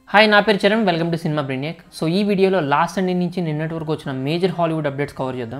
hi నా పేరు Charan welcome to cinema brainiac so ఈ వీడియోలో లాస్ట్ సండే నుంచి నిన్నటి వరకు వచ్చిన మేజర్ హాలీవుడ్ అప్డేట్స్ కవర్ చేద్దాం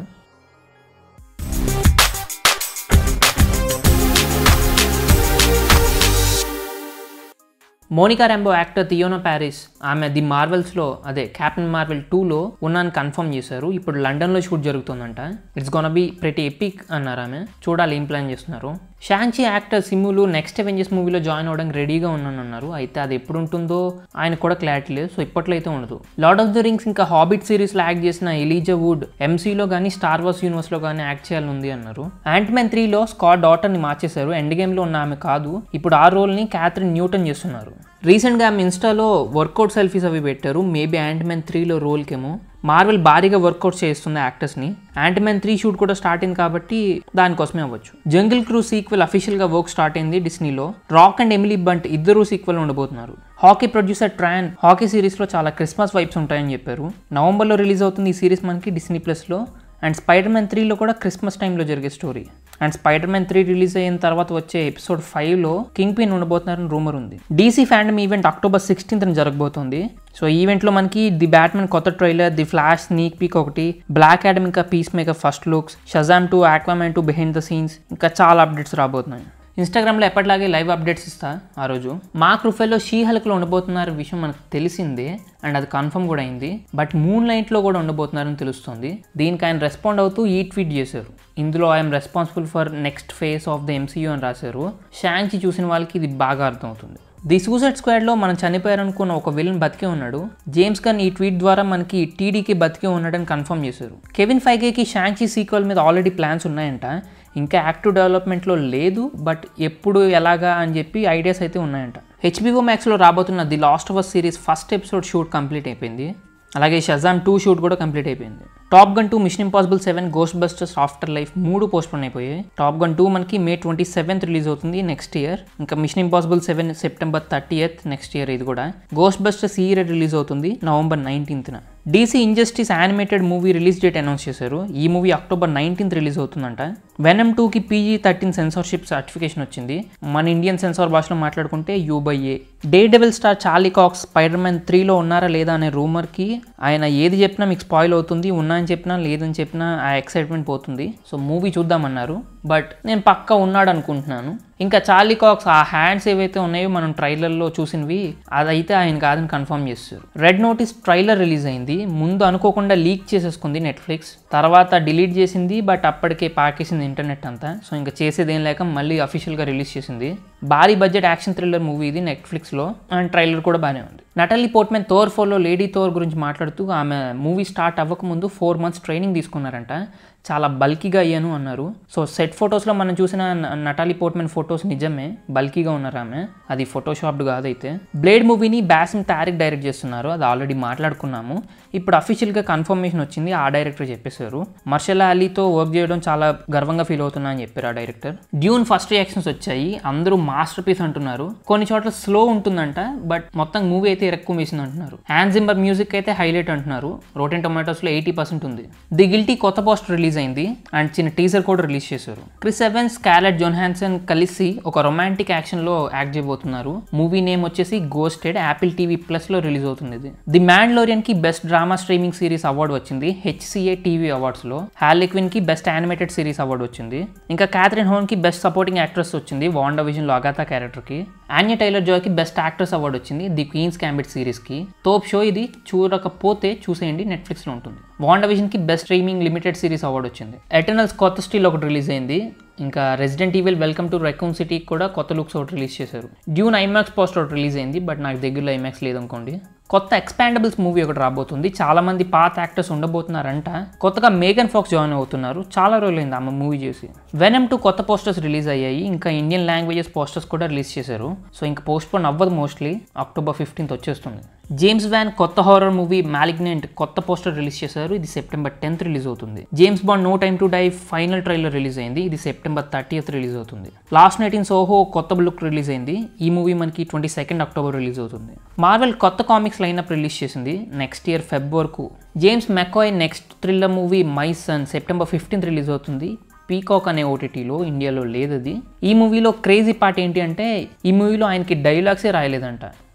Monica Rambeau actor Teyonah Parris ఆమె ది మార్వెల్స్లో అదే క్యాప్టెన్ మార్వెల్ టూలో ఉన్నాను కన్ఫర్మ్ చేశారు ఇప్పుడు లండన్లో షూట్ జరుగుతుందంట it's gonna be pretty epic అన్నారు ఆమె చూడాలి ఏం ప్లాన్ చేస్తున్నారు Shang Chi actor Simu Liu next Avengers మూవీలో జాయిన్ అవ్వడానికి రెడీగా ఉన్నాను అన్నారు అయితే అది ఎప్పుడు ఉంటుందో ఆయన కూడా క్లారిటీ లేదు సో ఇప్పట్లో అయితే ఉండదు లార్డ్ ఆఫ్ ద రింగ్స్ ఇంకా హాబిట్ సిరీస్లో యాక్ట్ చేసిన ఎలీజా వుడ్ ఎంసీలో కానీ స్టార్ వార్స్ యూనివర్స్లో కానీ యాక్ట్ చేయాలని ఉంది అన్నారు యాంట్ మ్యాన్ త్రీలో స్కాట్ డాటర్ని మార్చేశారు ఎండ్ గేమ్లో ఉన్న ఆమె కాదు ఇప్పుడు ఆ రోల్ని క్యాథరిన్ న్యూటన్ చేస్తున్నారు రీసెంట్గా ఆమె ఇన్స్టాలో వర్కౌట్ సెల్ఫీస్ అవి పెట్టారు మేబీ యాంట్ మ్యాన్ త్రీలో రోల్కేమో మార్వెల్ భారీగా వర్కౌట్ చేస్తుంది యాక్టర్స్ని యాంట్ మ్యాన్ త్రీ షూట్ కూడా స్టార్ట్ అయింది కాబట్టి దానికోసమే అవ్వచ్చు జంగిల్ క్రూ సీక్వెల్ అఫీషియల్గా వర్క్ స్టార్ట్ అయింది డిస్నీలో రాక్ అండ్ ఎమిలీ బంట్ ఇద్దరు సీక్వెల్ ఉండబోతున్నారు హాకీ ప్రొడ్యూసర్ ట్రాన్ హాకీ సిరీస్లో చాలా క్రిస్మస్ వైబ్స్ ఉంటాయని చెప్పారు నవంబర్లో రిలీజ్ అవుతుంది ఈ సిరీస్ మనకి డిస్నీ ప్లస్లో అండ్ స్పైడర్ మ్యాన్ త్రీలో కూడా క్రిస్మస్ టైంలో జరిగే story and spider man three release అయిన తర్వాత వచ్చే ఎపిసోడ్ ఫైవ్లో కింగ్ పిన్ ఉండబోతున్నారని రూమర్ ఉంది DC fandom event October sixteenth జరగబోతోంది సో ఈవెంట్లో మనకి ది బ్యాట్మెన్ కొత్త trailer the flash sneak peek ఒకటి బ్లాక్ యాడమ్ ఇంకా peacemaker first looks Shazam two Aquaman two behind the scenes ఇంకా చాలా అప్డేట్స్ రాబోతున్నాయి ఇన్స్టాగ్రామ్లో ఎప్పటిలాగే లైవ్ అప్డేట్స్ ఇస్తా ఆ రోజు మాక్ రుఫెల్లో షీ హల్క్లో ఉండబోతున్నారు విషయం మనకు తెలిసిందే అండ్ అది కన్ఫర్మ్ కూడా అయింది బట్ మూన్ లైట్లో కూడా ఉండబోతున్నారని తెలుస్తుంది దీనికి ఆయన రెస్పాండ్ అవుతూ ఈ ట్వీట్ చేశారు ఇందులో I'm responsible for next phase of the MCU అని రాశారు షాంచి చూసిన వాళ్ళకి ఇది బాగా అర్థమవుతుంది ది సూసైడ్ స్క్వాడ్లో మనం చనిపోయారనుకున్న ఒక విలన్ బతికే ఉన్నాడు జేమ్స్ గన్ ఈ ట్వీట్ ద్వారా మనకి టీడీకి బతికే ఉన్నాడని కన్ఫర్మ్ చేశారు కెవిన్ ఫైగేకి షాంచి సీక్వెల్ మీద ఆల్రెడీ ప్లాన్స్ ఉన్నాయంట ఇంకా యాక్టివ్ డెవలప్మెంట్లో లేదు బట్ ఎప్పుడు ఎలాగా అని చెప్పి ఐడియాస్ అయితే ఉన్నాయంట హెచ్బిఓ మ్యాక్స్లో రాబోతున్న the last of us series first episode shoot complete అయిపోయింది అలాగే షజామ్ టూ షూట్ కూడా కంప్లీట్ అయిపోయింది top gun two mission impossible seven ghostbusters afterlife మూడు పోస్ట్పోన్ అయిపోయాయి టాప్ గన్ టూ మనకి మే ట్వంటీ సెవెంత్ రిలీజ్ అవుతుంది next year ఇంకా mission impossible seven September thirty eighth next year ఇది కూడా ghostbusters ఈ year release అవుతుంది November nineteenth DC Injustice animated movie release date announce చేశారు ఈ మూవీ అక్టోబర్ నైన్టీన్త్ రిలీజ్ అవుతుందంట Venom టూకి పీజీ థర్టీన్ సెన్సార్షిప్ సర్టిఫికేషన్ వచ్చింది మన ఇండియన్ సెన్సార్ భాషలో మాట్లాడుకుంటే U by A daredevil star Charlie Cox spider man త్రీలో ఉన్నారా లేదా అనే రూమర్కి ఆయన ఏది చెప్పినా మీకు స్పాయిల్ అవుతుంది ఉన్నా అని చెప్పినా లేదని చెప్పినా ఆ ఎక్సైట్మెంట్ పోతుంది సో మూవీ చూద్దామన్నారు బట్ నేను పక్కా ఉన్నాడు అనుకుంటున్నాను ఇంకా చార్లీ కాక్స్ ఆ హ్యాండ్స్ ఏవైతే ఉన్నాయో మనం ట్రైలర్లో చూసినవి అదైతే ఆయన కాదని కన్ఫర్మ్ చేస్తారు రెడ్ నోటీస్ ట్రైలర్ రిలీజ్ అయింది ముందు అనుకోకుండా లీక్ చేసేసుకుంది నెట్ఫ్లిక్స్ తర్వాత డిలీట్ చేసింది బట్ అప్పటికే పాకేసింది ఇంటర్నెట్ అంతా సో ఇంకా చేసేది ఏం లేక మళ్ళీ అఫీషియల్గా రిలీజ్ చేసింది భారీ బడ్జెట్ యాక్షన్ థ్రిల్లర్ మూవీ ఇది నెట్ఫ్లిక్స్లో అండ్ ట్రైలర్ కూడా బాగానే ఉంది నటల్లీ పోర్ట్మెన్ థోర్ ఫోర్లో లేడీ థోర్ గురించి మాట్లాడుతూ ఆమె మూవీ స్టార్ట్ అవ్వకముందు ఫోర్ మంత్స్ ట్రైనింగ్ తీసుకున్నారంట చాలా బల్కీగా అయ్యాను అన్నారు సో సెట్ ఫొటోస్లో మనం చూసిన నటాలి పోర్ట్మెన్ ఫొటోస్ నిజమే బల్కీగా ఉన్నారు ఆమె అది ఫోటోషాప్డ్ కాదైతే బ్లేడ్ మూవీని బ్యాసిమ్ తారిక్ డైరెక్ట్ చేస్తున్నారు అది ఆల్రెడీ మాట్లాడుకున్నాము ఇప్పుడు అఫీషియల్గా కన్ఫర్మేషన్ వచ్చింది ఆ డైరెక్టర్ చెప్పేశారు మర్షల్ అలీతో వర్క్ చేయడం చాలా గర్వంగా ఫీల్ అవుతున్నా అని చెప్పారు ఆ డైరెక్టర్ డ్యూన్ ఫస్ట్ రియాక్షన్స్ వచ్చాయి అందరూ మాస్టర్ పీస్ అంటున్నారు కొన్ని చోట్ల స్లో ఉంటుందంట బట్ మొత్తం మూవీ అయితే ఎక్కువ వేసింది అంటున్నారు హ్యాండ్ జింబర్ మ్యూజిక్ అయితే హైలైట్ అంటున్నారు రోటెన్ టొమాటోస్లో ఎయిటీ పర్సెంట్ ఉంది ది గిల్టీ కొత్త పోస్టర్ రిలీజ్ అయింది అండ్ చిన్న టీజర్ కూడా రిలీజ్ చేశారు క్రిస్ ఎవెన్స్ క్యాలెట్ జోన్హాన్సన్ కలిసి ఒక రొమాంటిక్ యాక్షన్లో యాక్ట్ చేయబోతున్నారు మూవీ నేమ్ వచ్చేసి గోస్టెడ్ యాపిల్ టీవీ ప్లస్లో రిలీజ్ అవుతుంది ఇది ది మ్యాండ్లోరియన్ కి best drama streaming series award వచ్చింది హెచ్సిఏ టీవీ అవార్డ్స్లో హార్లిక్విన్ కి బెస్ట్ యానిమేటెడ్ సిరీస్ అవార్డు వచ్చింది ఇంకా క్యాథరిన్ హోన్ కి బెస్ట్ సపోర్టింగ్ యాక్ట్రెస్ వచ్చింది వాండా విజన్లో అగాతా క్యారెక్టర్కి ఆన్య టైలర్ జాయ్కి బెస్ట్ యాక్ట్రెస్ అవార్డు వచ్చింది ది క్వీన్స్ క్యాంబిట్ సిరీస్కి తోప్ షో ఇది చూడకపోతే చూసేయండి నెట్ఫ్లిక్స్లో ఉంటుంది వాండా విజన్కి best streaming limited series award వచ్చింది ఎటర్నల్స్ కొత్త స్టీల్ ఒకటి రిలీజ్ అయింది ఇంకా Resident Evil welcome to Raccoon సిటీకి కూడా కొత్త లుక్స్ ఒకటి రిలీజ్ చేశారు డ్యూన్ ఐమాక్స్ పోస్టర్ ఒకటి రిలీజ్ అయింది బట్ నాకు దగ్గరలో ఐమాక్స్ లేదనుకోండి కొత్త ఎక్స్పాండబుల్స్ మూవీ ఒకటి రాబోతుంది చాలా మంది పాత యాక్టర్స్ ఉండబోతున్నారంట కొత్తగా మేఘన్ ఫాక్స్ జాయిన్ అవుతున్నారు చాలా రోజులైంది ఆమె మూవీ చేసి వెనమ్ టు కొత్త పోస్టర్స్ రిలీజ్ అయ్యాయి ఇంకా ఇండియన్ లాంగ్వేజెస్ పోస్టర్స్ కూడా రిలీజ్ చేశారు సో ఇంకా పోస్ట్ పోన్ అవ్వదు మోస్ట్లీ అక్టోబర్ ఫిఫ్టీన్త్ వచ్చేస్తుంది జేమ్స్ వ్యాన్ కొత్త హారర్ మూవీ మ్యాలిగ్నెంట్ కొత్త పోస్టర్ రిలీజ్ చేశారు ఇది సెప్టెంబర్ టెన్త్ రిలీజ్ అవుతుంది James Bond no time to die final trailer release అయింది ఇది సెప్టెంబర్ థర్టీఎత్ రిలీజ్ అవుతుంది లాస్ట్ నైట్ ఇన్ సోహో కొత్త లుక్ రిలీజ్ అయింది ఈ మూవీ మనకి ట్వంటీ సెకండ్ అక్టోబర్ రిలీజ్ అవుతుంది మార్వెల్ కొత్త కామిక్స్ లైనప్ రిలీజ్ చేసింది నెక్స్ట్ ఇయర్ ఫెబ్ వరకు James McAvoy next thriller movie my son September fifteenth release అవుతుంది పీకాక్ అనే ఓటీటీలో ఇండియాలో లేదు అది ఈ మూవీలో క్రేజీ పార్ట్ ఏంటి అంటే ఈ మూవీలో ఆయనకి డైలాగ్సే రాయలేదంట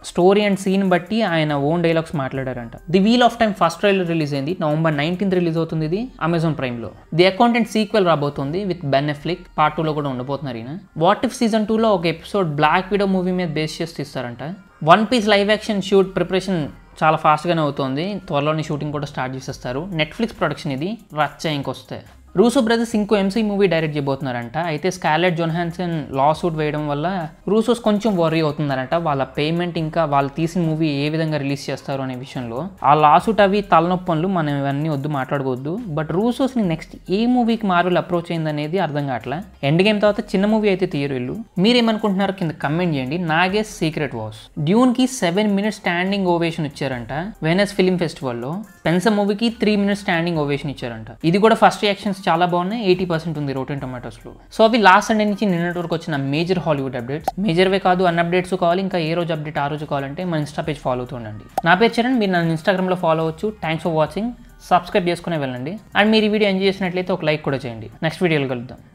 స్టోరీ అండ్ సీన్ బట్టి ఆయన ఓన్ డైలాగ్స్ మాట్లాడారంట the wheel of time first trailer release అయింది నవంబర్ నైన్టీన్త్ రిలీజ్ అవుతుంది ఇది అమెజాన్ ప్రైమ్లో ది అకౌంటెంట్ సీక్వెల్ రాబోతుంది విత్ బెనెఫ్లిక్ పార్ట్ టూలో కూడా ఉండబోతున్నారు ఈయన వాట్ ఇఫ్ సీజన్ టూలో ఒక ఎపిసోడ్ బ్లాక్ విడో మూవీ మీద బేస్ చేసి తీస్తారంట one piece live action shoot preparation చాలా ఫాస్ట్గానే అవుతుంది త్వరలోనే షూటింగ్ కూడా స్టార్ట్ చేసేస్తారు నెట్ఫ్లిక్స్ ప్రొడక్షన్ ఇది రచ్చ ఇంకొస్తే రూసో బ్రదర్స్ ఇంకో ఎంసీ మూవీ డైరెక్ట్ చేయబోతున్నారంట అయితే స్కాలెట్ జోన్హాన్సన్ లా సూట్ వేయడం వల్ల రూసోస్ కొంచెం వర్రీ అవుతున్నారంట వాళ్ళ పేమెంట్ ఇంకా వాళ్ళు తీసిన మూవీ ఏ విధంగా రిలీజ్ చేస్తారు అనే విషయంలో ఆ లా సూట్ అవి తలనొప్పి పనులు మనం ఇవన్నీ వద్దు మాట్లాడుకోవద్దు బట్ రూసోస్ని నెక్స్ట్ ఏ మూవీకి మార్వెల్ అప్రోచ్ అయింది అనేది అర్థం కావట్లే ఎండ్ గేమ్ తర్వాత చిన్న మూవీ అయితే తీయరు వీళ్ళు మీరేమనుకుంటున్నారో కింద కమెంట్ చేయండి నాగే సీక్రెట్ వాస్ డ్యూన్కి సెవెన్ మినిట్స్ స్టాండింగ్ ఓవేషన్ ఇచ్చారంట వెనస్ ఫిలిం ఫెస్టివల్లో స్పెన్సర్ మూవీకి త్రీ మినిట్స్ స్టాండింగ్ ఓవేషన్ ఇచ్చారంట ఇది కూడా ఫస్ట్ రియాక్షన్స్ చాలా బాగున్నాయి ఎయిటీ పర్సెంట్ ఉంది రోటెన్ టొమాటోస్లో సో అవి లాస్ట్ సండే నుంచి నిన్నటి వరకు వచ్చిన మేజర్ హాలీవుడ్ అప్డేట్స్ మేజర్వే కాదు అన్ని అప్డేట్స్ కావాలి ఇంకా ఏ రోజు అప్డేట్ ఆ రోజు కావాలంటే మన ఇన్స్టా పేజ్ ఫాలో అవుతుండండి నా పేరు చరణ్ మీరు నన్ను ఇన్స్టాగ్రామ్లో ఫాలో అవ్వచ్చు థ్యాంక్స్ ఫర్ వాచింగ్ సబ్స్క్రైబ్ చేసుకునే వెళ్ళండి అండ్ మీరు ఈ వీడియో ఎంజాయ్ చేసినట్లయితే ఒక లైక్ కూడా చేయండి నెక్స్ట్ వీడియోలో కలుద్దాం